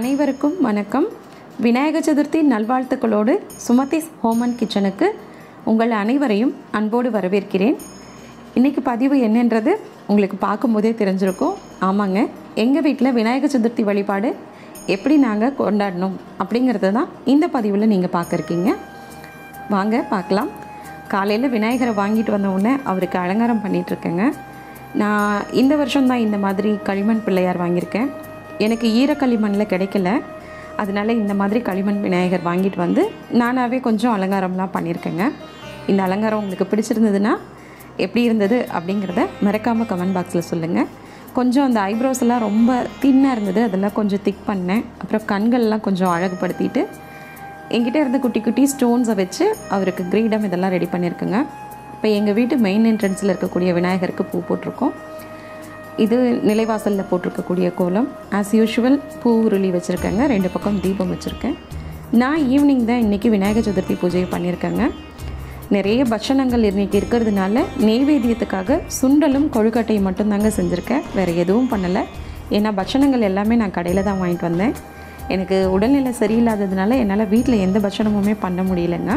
அனைவருக்கும் வணக்கம் விநாயக சதுர்த்தி நல்வாழ்த்துக்களோடு சுமதிஸ் ஹோம் அண்ட் கிச்சனுக்கு உங்கள் அனைவரையும் அன்போடு வரவேற்கிறேன் இன்றைக்கி பதிவு என்னன்றது உங்களுக்கு பார்க்கும்போதே தெரிஞ்சிருக்கும் ஆமாங்க எங்கள் வீட்டில் விநாயக சதுர்த்தி வழிபாடு எப்படி நாங்கள் கொண்டாடணும் அப்படிங்கிறது தான் இந்த பதிவில் நீங்கள் பார்க்குறீங்க வாங்க பார்க்கலாம் காலையில் விநாயகரை வாங்கிட்டு வந்த உடனே அவருக்கு அலங்காரம் பண்ணிகிட்ருக்கேங்க நான் இந்த வருஷம் தான் இந்த மாதிரி களிமண் பிள்ளையார் வாங்கியிருக்கேன் எனக்கு ஈர களிமண்ணில் கிடைக்கல அதனால இந்த மாதிரி களிமண் விநாயகர் வாங்கிட்டு வந்து நானாகவே கொஞ்சம் அலங்காரம்லாம் பண்ணியிருக்கேங்க இந்த அலங்காரம் உங்களுக்கு பிடிச்சிருந்ததுன்னா எப்படி இருந்தது அப்படிங்கிறத மறக்காமல் கமெண்ட் பாக்ஸில் சொல்லுங்கள் கொஞ்சம் அந்த ஐப்ரோஸ் எல்லாம் ரொம்ப தின்னாக இருந்தது அதெல்லாம் கொஞ்சம் திக் பண்ணேன் அப்புறம் கண்கள்லாம் கொஞ்சம் அழகுபடுத்திட்டு என்கிட்ட இருந்த குட்டி குட்டி ஸ்டோன்ஸை வச்சு அவருக்கு கிரீடம் இதெல்லாம் ரெடி பண்ணியிருக்குங்க இப்போ எங்கள் வீட்டு மெயின் என்ட்ரன்ஸில் இருக்கக்கூடிய விநாயகருக்கு பூ போட்டிருக்கோம் இது நிலைவாசலில் போட்டிருக்கக்கூடிய கோலம் ஆஸ் யூஷுவல் பூ உருளி வச்சுருக்கேங்க ரெண்டு பக்கம் தீபம் வச்சுருக்கேன் நான் ஈவினிங் தான் இன்றைக்கி விநாயகர் சதுர்த்தி பூஜையை பண்ணியிருக்கேங்க நிறைய பட்சணங்கள் இன்றைக்கி இருக்கிறதுனால நெய்வேத்தியத்துக்காக சுண்டலும் கொழுக்கட்டையும் மட்டும்தாங்க செஞ்சுருக்கேன் வேறு எதுவும் பண்ணலை ஏன்னா பட்சணங்கள் எல்லாமே நான் கடையில் தான் வாங்கிட்டு வந்தேன் எனக்கு உடல்நிலை சரியில்லாததுனால என்னால் வீட்டில் எந்த பட்சணமுமே பண்ண முடியலைங்க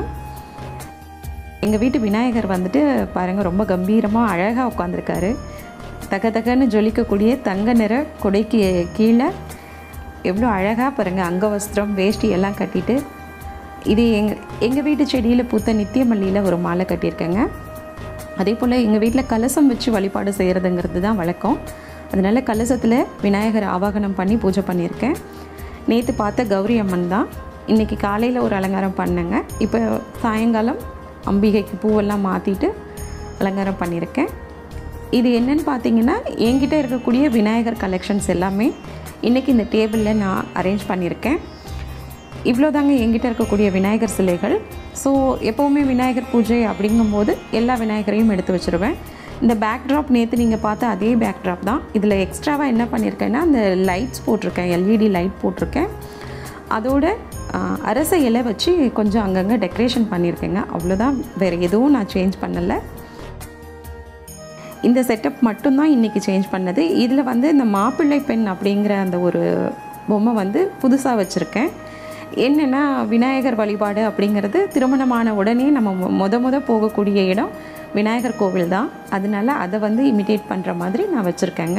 எங்கள் வீட்டு விநாயகர் வந்துட்டு பாருங்கள் ரொம்ப கம்பீரமாக அழகாக உட்காந்துருக்காரு தக தகன்னு ஜொலிக்கக்கூடிய தங்க நிற கொடைக்கு கீழே எவ்வளோ அழகாக பாருங்கள் அங்கவஸ்திரம் வேஷ்டி எல்லாம் கட்டிட்டு இது எங்கள் எங்கள் வீட்டு செடியில் பூத்த நித்திய மல்லியில் ஒரு மாலை கட்டியிருக்கேங்க அதே போல் எங்கள் வீட்டில் கலசம் வச்சு வழிபாடு செய்கிறதுங்கிறது தான் வழக்கம் அதனால் கலசத்தில் விநாயகர் ஆவாகனம் பண்ணி பூஜை பண்ணியிருக்கேன் நேற்று பார்த்த கௌரி அம்மன் தான் இன்றைக்கி காலையில் ஒரு அலங்காரம் பண்ணேங்க இப்போ சாயங்காலம் அம்பிகைக்கு பூவெல்லாம் மாற்றிட்டு அலங்காரம் பண்ணியிருக்கேன் இது என்னன்னு பார்த்தீங்கன்னா என்கிட்ட இருக்கக்கூடிய விநாயகர் கலெக்ஷன்ஸ் எல்லாமே இன்றைக்கி இந்த டேபிளில் நான் அரேஞ்ச் பண்ணியிருக்கேன் இவ்வளோ தாங்க என்கிட்ட இருக்கக்கூடிய விநாயகர் சிலைகள் ஸோ எப்போவுமே விநாயகர் பூஜை அப்படிங்கும்போது எல்லா விநாயகரையும் எடுத்து வச்சுருவேன் இந்த பேக் ட்ராப் நேற்று நீங்கள் பார்த்த அதே பேக் ட்ராப் தான் இதில் எக்ஸ்ட்ராவாக என்ன பண்ணியிருக்கேன்னா அந்த லைட்ஸ் போட்டிருக்கேன் எல்இடி லைட் போட்டிருக்கேன் அதோட ஆஹ், அரச இலை வச்சு கொஞ்சம் அங்கங்கே டெக்கரேஷன் பண்ணியிருக்கேங்க அவ்வளோதான் வேறு எதுவும் நான் சேஞ்ச் பண்ணலை இந்த செட்டப் மட்டும்தான் இன்றைக்கி சேஞ்ச் பண்ணது இதில் வந்து இந்த மாப்பிள்ளை பெண் அப்படிங்கிற அந்த ஒரு பொம்மை வந்து புதுசாக வச்சுருக்கேன் என்னென்னா விநாயகர் வழிபாடு அப்படிங்கிறது திருமணமான உடனே நம்ம மொ- முத முத போகக்கூடிய இடம் விநாயகர் கோவில் தான் அதனால அதை வந்து இமிட்டேட் பண்ணுற மாதிரி நான் வச்சுருக்கேங்க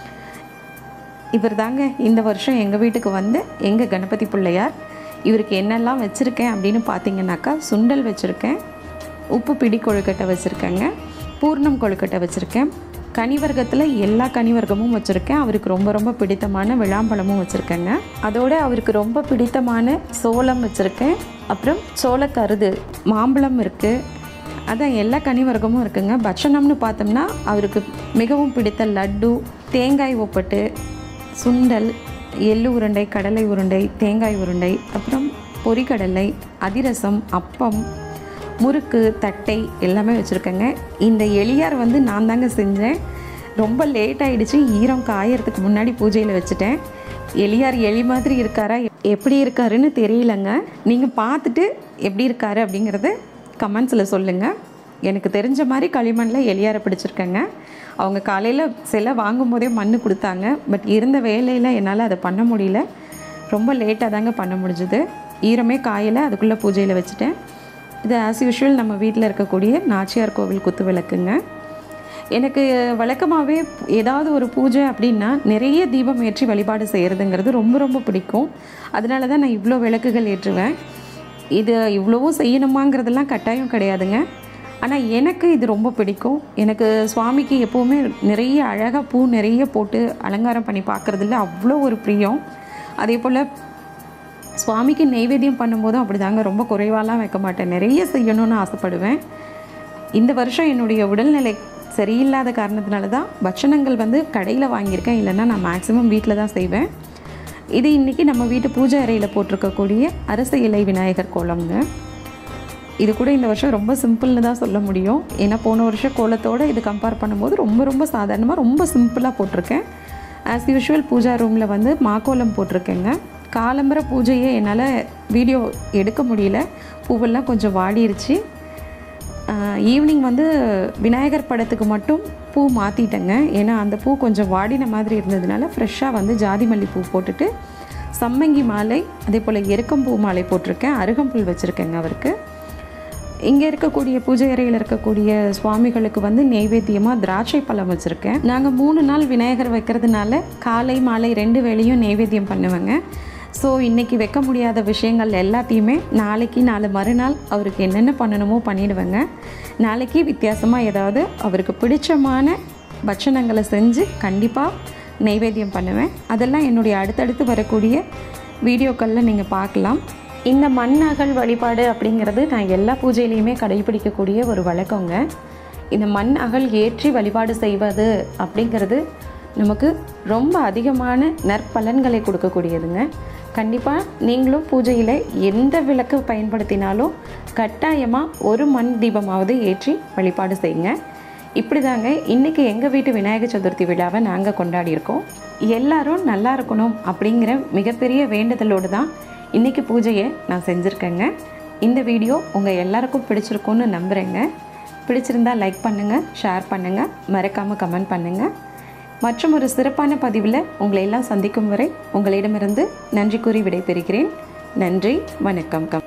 இவர் தாங்க இந்த வருஷம் எங்கள் வீட்டுக்கு வந்து எங்கள் கணபதி பிள்ளையார் இவருக்கு என்னெல்லாம் வச்சுருக்கேன் அப்படின்னு பார்த்தீங்கன்னாக்கா சுண்டல் வச்சுருக்கேன் உப்பு பிடி கொழுக்கட்டை வச்சுருக்கேங்க பூர்ணம் கொழுக்கட்டை வச்சுருக்கேன் கனிவர்க்கத்தில் எல்லா கனிவர்க்கமும் வச்சுருக்கேன் அவருக்கு ரொம்ப ரொம்ப பிடித்தமான விளாம்பழமும் வச்சுருக்கேங்க அதோட அவருக்கு ரொம்ப பிடித்தமான சோளம் வச்சுருக்கேன் அப்புறம் சோளக்கருது மாம்பழம் இருக்குது அதான் எல்லா கனிவர்க்கமும் இருக்குங்க பட்சணம்னு பார்த்தோம்னா அவருக்கு மிகவும் பிடித்த லட்டு தேங்காய் ஒப்பட்டு சுண்டல் எள்ளு உருண்டை கடலை உருண்டை தேங்காய் உருண்டை அப்புறம் பொரிக்கடலை அதிரசம் அப்பம் முறுக்கு தட்டை எல்லாமே வச்சுருக்கேங்க இந்த எளியார் வந்து நான் தாங்க செஞ்சேன் ரொம்ப லேட் ஆயிடுச்சு ஈரம் காயறதுக்கு முன்னாடி பூஜையில் வச்சுட்டேன் எளியார் எலி மாதிரி இருக்காரா எப்படி இருக்காருன்னு தெரியலங்க நீங்கள் பார்த்துட்டு எப்படி இருக்காரு அப்படிங்கிறத கமெண்ட்ஸில் சொல்லுங்கள் எனக்கு தெரிஞ்ச மாதிரி களிமண்ணில் எலியாரை பிடிச்சிருக்கேங்க அவங்க காலையில் சிலை வாங்கும்போதே மண் கொடுத்தாங்க பட் இருந்த வேலையில் என்னால் அதை பண்ண முடியல ரொம்ப லேட்டாக தாங்க பண்ண முடிஞ்சுது ஈரமே காயலை அதுக்குள்ளே பூஜையில் வச்சுட்டேன் இது ஆஸ் யூஷுவல் நம்ம வீட்டில் இருக்கக்கூடிய நாச்சியார் கோவில் குத்து விளக்குங்க எனக்கு வழக்கமாகவே ஏதாவது ஒரு பூஜை அப்படின்னா நிறைய தீபம் ஏற்றி வழிபாடு செய்கிறதுங்கிறது ரொம்ப ரொம்ப பிடிக்கும் அதனால தான் நான் இவ்வளோ விளக்குகள் ஏற்றுவேன் இது இவ்வளவும் செய்யணுமாங்கிறதெல்லாம் கட்டாயம் கிடையாதுங்க ஆனால் எனக்கு இது ரொம்ப பிடிக்கும் எனக்கு சுவாமிக்கு எப்போவுமே நிறைய அழகாக பூ நிறைய போட்டு அலங்காரம் பண்ணி பார்க்குறதுல அவ்வளோ ஒரு பிரியம் அதே போல் சுவாமிக்கு நெய்வேத்தியம் பண்ணும்போதும் அப்படி தாங்க ரொம்ப குறைவாலாம் வைக்க மாட்டேன் நிறைய செய்யணும்னு ஆசைப்படுவேன் இந்த வருஷம் என்னுடைய உடல்நிலை சரியில்லாத காரணத்தினால தான் பட்சணங்கள் வந்து கடையில் வாங்கியிருக்கேன் இல்லைன்னா நான் மேக்ஸிமம் வீட்டில் தான் செய்வேன் இது இன்றைக்கி நம்ம வீட்டு பூஜை அறையில் போட்டிருக்கக்கூடிய அரச இலை விநாயகர் கோலம்ங்க இது கூட இந்த வருஷம் ரொம்ப சிம்பிள்னு தான் சொல்ல முடியும் ஏன்னா போன வருஷம் கோலத்தோடு இது கம்பேர் பண்ணும்போது ரொம்ப ரொம்ப சாதாரணமாக ரொம்ப சிம்பிளாக போட்டிருக்கேன் ஆஸ் யூஷுவல் பூஜா ரூமில் வந்து மாக்கோலம் போட்டிருக்கேங்க காலம்பர பூஜையை என்னால் வீடியோ எடுக்க முடியல பூவெல்லாம் கொஞ்சம் வாடிருச்சு ஈவினிங் வந்து விநாயகர் படத்துக்கு மட்டும் பூ மாற்றிட்டேங்க ஏன்னா அந்த பூ கொஞ்சம் வாடின மாதிரி இருந்ததுனால ஃப்ரெஷ்ஷாக வந்து ஜாதி மல்லி பூ போட்டுட்டு சம்மங்கி மாலை அதே போல் எருக்கம்பூ மாலை போட்டிருக்கேன் அருகம்புல் வச்சுருக்கேங்க அவருக்கு இங்கே இருக்கக்கூடிய பூஜை அறையில் இருக்கக்கூடிய சுவாமிகளுக்கு வந்து நெய்வேத்தியமாக திராட்சை பழம் வச்சுருக்கேன் நாங்கள் மூணு நாள் விநாயகர் வைக்கிறதுனால காலை மாலை ரெண்டு வேளையும் நெய்வேத்தியம் பண்ணுவேங்க ஸோ இன்றைக்கி வைக்க முடியாத விஷயங்கள் எல்லாத்தையுமே நாளைக்கு நாலு மறுநாள் அவருக்கு என்னென்ன பண்ணணுமோ பண்ணிடுவேங்க நாளைக்கு வித்தியாசமாக ஏதாவது அவருக்கு பிடிச்சமான பட்சணங்களை செஞ்சு கண்டிப்பாக நெய்வேத்தியம் பண்ணுவேன் அதெல்லாம் என்னுடைய அடுத்தடுத்து வரக்கூடிய வீடியோக்களில் நீங்கள் பார்க்கலாம் இந்த மண் அகல் வழிபாடு அப்படிங்கிறது நான் எல்லா பூஜையிலையுமே கடைபிடிக்கக்கூடிய ஒரு வழக்கங்க இந்த மண் அகல் ஏற்றி வழிபாடு செய்வது அப்படிங்கிறது நமக்கு ரொம்ப அதிகமான நற்பலன்களை கொடுக்கக்கூடியதுங்க கண்டிப்பாக நீங்களும் பூஜையில் எந்த விளக்கு பயன்படுத்தினாலும் கட்டாயமாக ஒரு மண் தீபமாவது ஏற்றி வழிபாடு செய்யுங்க இப்படி தாங்க இன்றைக்கி எங்கள் வீட்டு விநாயகர் சதுர்த்தி விழாவை நாங்கள் கொண்டாடியிருக்கோம் எல்லாரும் நல்லா இருக்கணும் அப்படிங்கிற மிகப்பெரிய வேண்டுதலோடு தான் இன்றைக்கி பூஜையை நான் செஞ்சுருக்கேங்க இந்த வீடியோ உங்கள் எல்லாருக்கும் பிடிச்சிருக்கும்னு நம்புகிறேங்க பிடிச்சிருந்தா லைக் பண்ணுங்கள் ஷேர் பண்ணுங்கள் மறக்காமல் கமெண்ட் பண்ணுங்கள் மற்றும் ஒரு சிறப்பான பதிவில் உங்களை எல்லாம் சந்திக்கும் வரை உங்களிடமிருந்து நன்றி கூறி விடைபெறுகிறேன் நன்றி வணக்கம்